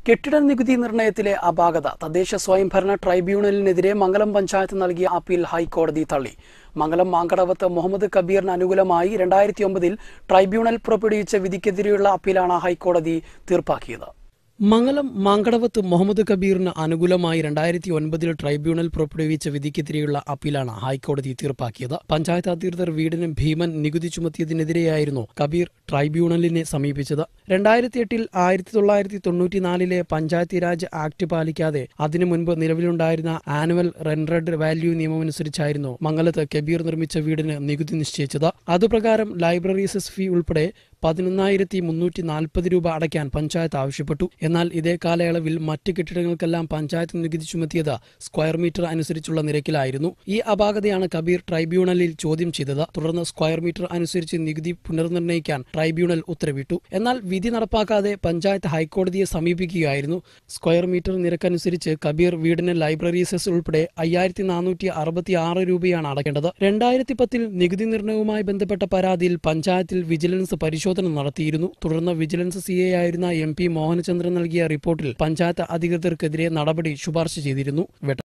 കെട്ടിട നികുതി നിർണയത്തിലെ അപാകത തദ്ദേശ സ്വയംഭരണ ട്രൈബ്യൂണലിനെതിരെ മംഗലം പഞ്ചായത്ത് നൽകിയ അപ്പീൽ ഹൈക്കോടതി തള്ളി മംഗലം മാങ്കടവത്ത് മുഹമ്മദ് കബീറിന് അനുകൂലമായി രണ്ടായിരത്തി ഒമ്പതിൽ ട്രൈബ്യൂണൽ പുറപ്പെടുവിച്ച വിധിക്കെതിരെയുള്ള അപ്പീലാണ് ഹൈക്കോടതി തീർപ്പാക്കിയത് മംഗലം മാങ്കടവത്ത് മുഹമ്മദ് കബീറിന് അനുകൂലമായി രണ്ടായിരത്തി ഒൻപതിൽ ട്രൈബ്യൂണൽ പുറപ്പെടുവിച്ച വിധിക്കെതിരെയുള്ള അപ്പീലാണ് ഹൈക്കോടതി തീർപ്പാക്കിയത് പഞ്ചായത്ത് അധികൃതർ വീടിന് ഭീമൻ നികുതി ചുമത്തിയതിനെതിരെയായിരുന്നു കബീർ ട്രൈബ്യൂണലിനെ സമീപിച്ചത് രണ്ടായിരത്തി എട്ടിൽ ആയിരത്തി തൊള്ളായിരത്തി തൊണ്ണൂറ്റിനാലിലെ പഞ്ചായത്തി രാജ് ആക്ട് പാലിക്കാതെ അതിനു മുൻപ് നിലവിലുണ്ടായിരുന്ന ആനുവൽ റെൻറഡ് വാല്യൂ നിയമമനുസരിച്ചായിരുന്നു മംഗലത്ത് കബീർ നിർമ്മിച്ച വീടിന് നികുതി നിശ്ചയിച്ചത് അതുപ്രകാരം ലൈബ്രറി സെസ് ഫീ ഉൾപ്പെടെ പതിനൊന്നായിരത്തി മുന്നൂറ്റി നാൽപ്പത് രൂപ അടയ്ക്കാൻ പഞ്ചായത്ത് ആവശ്യപ്പെട്ടു എന്നാൽ ഇതേ കാലയളവിൽ മറ്റ് കെട്ടിടങ്ങൾക്കെല്ലാം പഞ്ചായത്ത് നികുതി ചുമത്തിയത് സ്ക്വയർ മീറ്റർ അനുസരിച്ചുള്ള നിരക്കിലായിരുന്നു ഈ അപാകതയാണ് കബീർ ട്രൈബ്യൂണലിൽ ചോദ്യം ചെയ്തത് തുടർന്ന് സ്ക്വയർ മീറ്റർ അനുസരിച്ച് നികുതി പുനർനിർണ്ണയിക്കാൻ ട്രൈബ്യൂണൽ ഉത്തരവിട്ടു എന്നാൽ വിധി നടപ്പാക്കാതെ പഞ്ചായത്ത് ഹൈക്കോടതിയെ സമീപിക്കുകയായിരുന്നു സ്ക്വയർ മീറ്റർ നിരക്കനുസരിച്ച് കബീർ വീടിന് ലൈബ്രറി സെസ് ഉൾപ്പെടെ അയ്യായിരത്തി നാനൂറ്റി അറുപത്തി ആറ് രൂപയാണ് അടയ്ക്കേണ്ടത് രണ്ടായിരത്തി പത്തിൽ നികുതി നിർണ്ണയവുമായി ബന്ധപ്പെട്ട പരാതിയിൽ പഞ്ചായത്തിൽ വിജിലൻസ് പരിശോധന നടത്തിയിരുന്നു തുടർന്ന് വിജിലൻസ് സി എ ആയിരുന്ന എം പി മോഹനചന്ദ്രൻ നൽകിയ റിപ്പോർട്ടിൽ പഞ്ചായത്ത് അധികൃതർക്കെതിരെ നടപടി ശുപാർശ ചെയ്തിരുന്നു വെട്ട